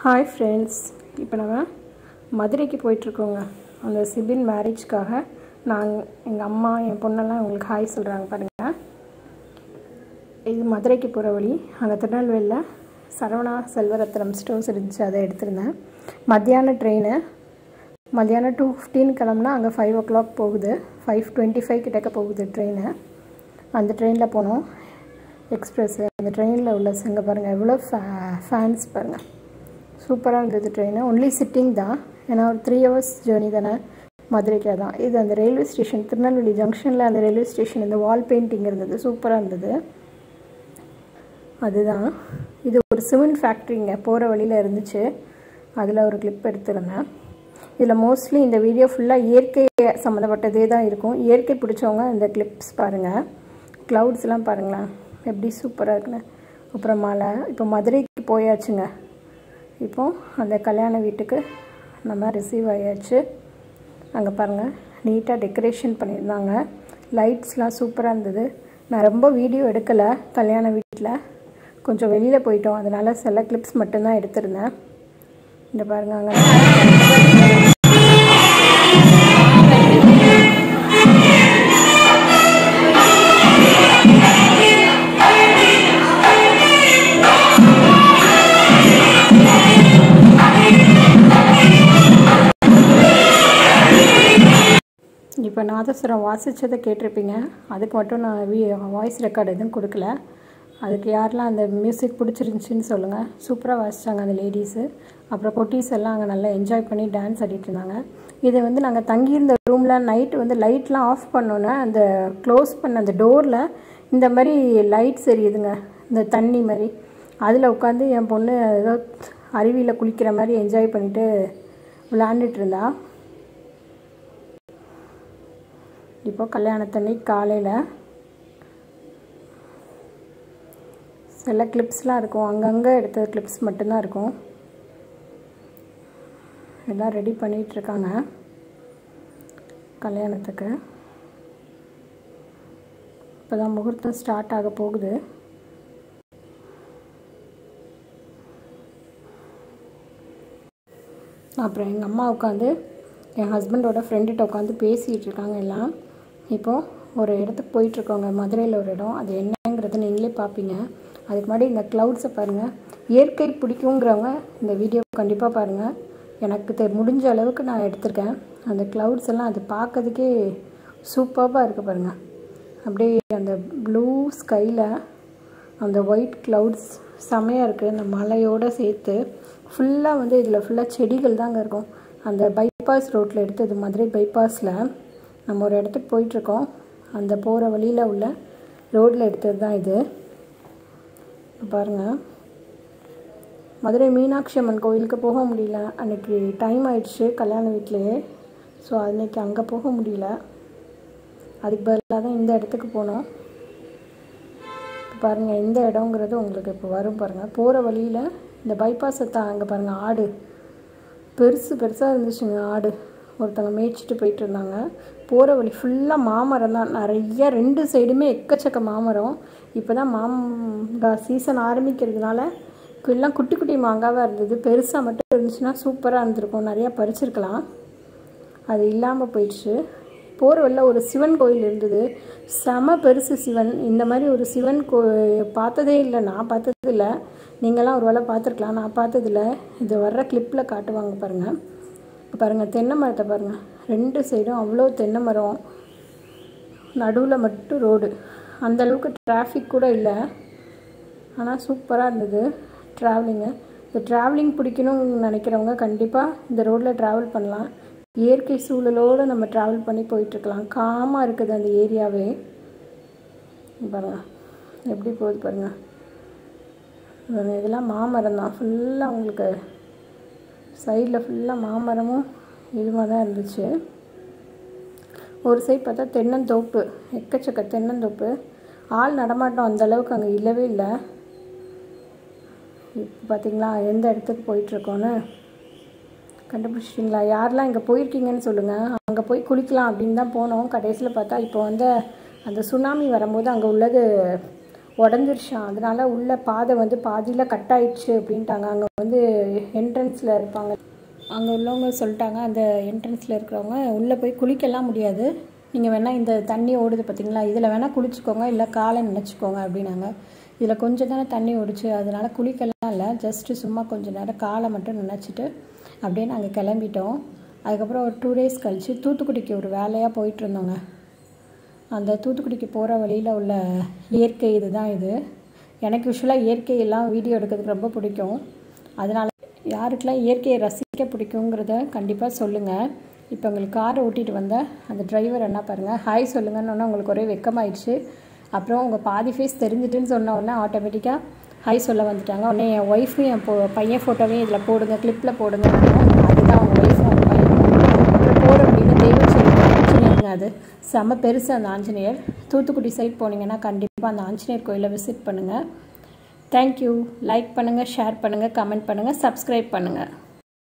hi friends இப்போ நம்ம மதுரைக்கு போயிட்டுருக்கோங்க அந்த சிபின் மேரேஜ்க்காக நாங்கள் எங்கள் அம்மா என் பொண்ணெல்லாம் உங்களுக்கு ஹாய் சொல்கிறாங்க பாருங்கள் இது மதுரைக்கு போகிற வழி அங்கே திருநெல்வேலியில் சரவணா செல்வரத்னம் ஸ்டோர்ஸ் இருந்துச்சு அதை எடுத்திருந்தேன் மத்தியான ட்ரெயின் மத்தியானம் டூ ஃபிஃப்டீன் கிளம்புனா அங்கே ஃபைவ் ஓ கிளாக் போகுது ஃபைவ் டுவெண்ட்டி ஃபைவ் கிட்டக்க போகுது ட்ரெயின் அந்த ட்ரெயினில் போனோம் எக்ஸ்பிரஸ்ஸு அந்த ட்ரெயினில் உள்ள இங்கே பாருங்கள் எவ்வளோ ஃபே ஃபேன்ஸ் பாருங்கள் சூப்பராக இருந்தது ட்ரெயின் ஒன்லி சிட்டிங் தான் ஏன்னா ஒரு த்ரீ ஹவர்ஸ் ஜேர்னி தானே மதுரைக்கு தான் இது அந்த ரயில்வே ஸ்டேஷன் திருநெல்வேலி ஜங்ஷனில் அந்த ரயில்வே ஸ்டேஷன் இந்த வால் பெயிண்டிங் இருந்தது சூப்பராக இருந்தது அதுதான் இது ஒரு சிமெண்ட் ஃபேக்ட்ரிங்க போகிற வழியில் இருந்துச்சு அதில் ஒரு கிளிப் எடுத்திருந்தேன் இதில் மோஸ்ட்லி இந்த வீடியோ ஃபுல்லாக இயற்கை சம்மந்தப்பட்டதே தான் இருக்கும் இயற்கை பிடிச்சவங்க இந்த கிளிப்ஸ் பாருங்கள் க்ளவுட்ஸ்லாம் பாருங்களேன் எப்படி சூப்பராக இருக்குன்னு அப்புறம் மலை இப்போ மதுரைக்கு போயாச்சுங்க இப்போ அந்த கல்யாண வீட்டுக்கு நம்ம ரிசீவ் ஆயாச்சு அங்கே பாருங்கள் நீட்டாக டெக்கரேஷன் பண்ணியிருந்தாங்க லைட்ஸ்லாம் சூப்பராக இருந்தது நான் ரொம்ப வீடியோ எடுக்கலை கல்யாண வீட்டில் கொஞ்சம் வெளியில் போயிட்டோம் அதனால் சில கிளிப்ஸ் மட்டும்தான் எடுத்திருந்தேன் இந்த பாருங்க அங்கே இப்போ நாதஸ்வரம் வாசித்ததை கேட்டிருப்பீங்க அதுக்கு மட்டும் நான் வி வாய்ஸ் ரெக்கார்டு எதுவும் கொடுக்கல அதுக்கு யாரெல்லாம் அந்த மியூசிக் பிடிச்சிருந்துச்சின்னு சொல்லுங்கள் சூப்பராக வாசித்தாங்க அந்த லேடிஸு அப்புறம் கொட்டீஸ் எல்லாம் அங்கே நல்லா என்ஜாய் பண்ணி டான்ஸ் ஆடிட்டு இருந்தாங்க இதை வந்து நாங்கள் தங்கியிருந்த ரூமில் நைட்டு வந்து லைட்லாம் ஆஃப் பண்ணோன்னே அந்த க்ளோஸ் பண்ண அந்த டோரில் இந்த மாதிரி லைட்ஸ் எரியுதுங்க இந்த தண்ணி மாதிரி அதில் உட்காந்து என் பொண்ணு ஏதோ அருவியில் குளிக்கிற மாதிரி என்ஜாய் பண்ணிவிட்டு விளாண்டுட்டு இருந்தா இப்போ கல்யாணத்தன்னைக்கு காலையில் சில கிளிப்ஸ்லாம் இருக்கும் அங்கங்கே எடுத்த கிளிப்ஸ் மட்டும்தான் இருக்கும் எல்லாம் ரெடி பண்ணிகிட்ருக்காங்க கல்யாணத்துக்கு இப்போ தான் முகூர்த்தம் ஸ்டார்ட் ஆக போகுது அப்புறம் எங்கள் அம்மா உட்காந்து என் ஹஸ்பண்டோட ஃப்ரெண்டுகிட்ட உட்காந்து பேசிகிட்டு இருக்காங்க எல்லாம் இப்போது ஒரு இடத்துக்கு போயிட்டுருக்கோங்க மதுரையில் ஒரு இடம் அது என்னங்கிறத நீங்களே பார்ப்பீங்க அதுக்கு முன்னாடி இந்த க்ளவுட்ஸை பாருங்கள் இயற்கை பிடிக்குங்கிறவங்க இந்த வீடியோ கண்டிப்பாக பாருங்கள் எனக்கு தெ முடிஞ்ச அளவுக்கு நான் எடுத்திருக்கேன் அந்த க்ளவுட்ஸ் எல்லாம் அது பார்க்கறதுக்கே சூப்பராக இருக்குது பாருங்கள் அப்படியே அந்த ப்ளூ ஸ்கையில் அந்த ஒயிட் க்ளவுட்ஸ் செமையாக இருக்குது அந்த மலையோடு சேர்த்து ஃபுல்லாக வந்து இதில் ஃபுல்லாக செடிகள் தாங்க இருக்கும் அந்த பைபாஸ் ரோட்டில் எடுத்தது மதுரை பைபாஸில் நம்ம ஒரு இடத்துக்கு போயிட்டுருக்கோம் அந்த போகிற வழியில் உள்ள ரோட்டில் எடுத்தது தான் இது பாருங்கள் மதுரை மீனாட்சி அம்மன் கோயிலுக்கு போக முடியல அன்றைக்கி டைம் ஆயிடுச்சு கல்யாண வீட்லேயே ஸோ அன்றைக்கி அங்கே போக முடியல அதுக்கு பதிலாக தான் இந்த இடத்துக்கு போனோம் இப்போ பாருங்கள் எந்த இடங்கிறது உங்களுக்கு இப்போ வரும் பாருங்கள் போகிற வழியில் இந்த பைபாஸை தான் அங்கே பாருங்கள் ஆடு பெருசு பெருசாக இருந்துச்சுங்க ஆடு ஒருத்தவங்க மேய்ச்சிட்டு போயிட்டு இருந்தாங்க போகிற வழி ஃபுல்லாக மாமரம் தான் நிறைய ரெண்டு சைடுமே எக்கச்சக்க மாமரம் இப்போ தான் மாங்காய் சீசன் ஆரம்பிக்கிறதுனால எல்லாம் குட்டி குட்டி மாங்காவாக இருந்தது பெருசாக மட்டும் இருந்துச்சுன்னா சூப்பராக இருந்திருக்கும் நிறையா பறிச்சிருக்கலாம் அது இல்லாமல் போயிடுச்சு போகிற வழியில் ஒரு சிவன் கோயில் இருந்தது செம பெருசு சிவன் இந்த மாதிரி ஒரு சிவன் கோ பார்த்ததே இல்லை நான் பார்த்தது இல்லை நீங்களாம் ஒரு வேளை பார்த்துருக்கலாம் நான் பார்த்ததில்ல இது வர்ற கிளிப்பில் காட்டுவாங்க பாருங்கள் பாருங்கள் தென்னை மரத்தை பாருங்கள் ரெண்டு சைடும் அவ்வளோ தென்னை மரம் நடுவில் மட்டும் ரோடு அந்தளவுக்கு டிராஃபிக் கூட இல்லை ஆனால் சூப்பராக இருந்தது ட்ராவலிங்கு இந்த ட்ராவலிங் பிடிக்கணும்னு நினைக்கிறவங்க கண்டிப்பாக இந்த ரோட்டில் ட்ராவல் பண்ணலாம் இயற்கை சூழலோடு நம்ம ட்ராவல் பண்ணி போயிட்டுருக்கலாம் காமாக இருக்குது அந்த ஏரியாவே பாருங்கள் எப்படி போகுது பாருங்கள் இதெல்லாம் மாமரம் தான் ஃபுல்லாக உங்களுக்கு சைடில் ஃபுல்லாக மாமரமும் இதுவாக தான் இருந்துச்சு ஒரு சைட் பார்த்தா தென்னந்தோப்பு எக்கச்சக்க தென்னந்தோப்பு ஆள் நடமாட்டம் அந்தளவுக்கு அங்கே இல்லவே இல்லை இப்போ பார்த்தீங்களா எந்த இடத்துக்கு போயிட்டுருக்கோன்னு கண்டுபிடிச்சிட்டிங்களா யாரெல்லாம் இங்கே போயிருக்கீங்கன்னு சொல்லுங்கள் அங்கே போய் குளிக்கலாம் அப்படின்னு தான் போனோம் கடைசியில் பார்த்தா இப்போ வந்து அந்த சுனாமி வரும்போது அங்கே உள்ளது உடஞ்சிருச்சான் அதனால உள்ள பாதை வந்து பாதியில் கட் ஆயிடுச்சு அப்படின்ட்டாங்க அங்கே வந்து என்ட்ரன்ஸில் இருப்பாங்க அங்கே உள்ளவங்க சொல்லிட்டாங்க அந்த என்ட்ரன்ஸில் இருக்கிறவங்க உள்ளே போய் குளிக்கலாம் முடியாது நீங்கள் வேணால் இந்த தண்ணி ஓடுது பார்த்தீங்களா இதில் வேணால் குளிச்சுக்கோங்க இல்லை காலை நினச்சிக்கோங்க அப்படின்னாங்க இதில் கொஞ்சம் தானே தண்ணி ஓடிச்சு அதனால் குளிக்கலாம் இல்லை ஜஸ்ட்டு சும்மா கொஞ்சம் நேரம் காலை மட்டும் நினச்சிட்டு அப்படியே நாங்கள் கிளம்பிட்டோம் அதுக்கப்புறம் ஒரு டூ டேஸ் கழித்து தூத்துக்குடிக்கு ஒரு வேலையாக போயிட்டு இருந்தோங்க அந்த தூத்துக்குடிக்கு போகிற வழியில் உள்ள இயற்கை இதுதான் இது எனக்கு யூஸ்வலாக இயற்கையெல்லாம் வீடியோ எடுக்கிறதுக்கு ரொம்ப பிடிக்கும் அதனால் யாருக்கெல்லாம் இயற்கையை ரசிக்க பிடிக்குங்கிறத கண்டிப்பாக சொல்லுங்கள் இப்போ உங்களுக்கு காரை ஓட்டிகிட்டு வந்த அந்த டிரைவர் என்ன பாருங்கள் ஹாய் சொல்லுங்கன்னு உங்களுக்கு ஒரே வெக்கமாயிடுச்சு அப்புறம் உங்கள் பாதி ஃபேஸ் தெரிஞ்சிட்டுன்னு சொன்ன உடனே ஆட்டோமேட்டிக்காக ஹாய் சொல்ல வந்துட்டாங்க உடனே என் ஒய்ஃபும் என் பொ பையன் ஃபோட்டோவையும் இதில் போடுங்க கிளிப்பில் போடுங்க அதுதான் அவங்க ஒய்ஃபும் அவங்க பையன் அப்புறம் போகிற அப்படின்னு தெய்வச்செல்வி ஆஞ்சநேயருங்க அது செம்ம பெருசு அந்த ஆஞ்சநேயர் தூத்துக்குடி சைட் போனீங்கன்னா கண்டிப்பாக அந்த ஆஞ்சநேயர் கோயிலை விசிட் பண்ணுங்கள் தேங்க்யூ லைக் பண்ணுங்கள் ஷேர் பண்ணுங்கள் கமெண்ட் பண்ணுங்கள் சப்ஸ்கிரைப் பண்ணுங்கள்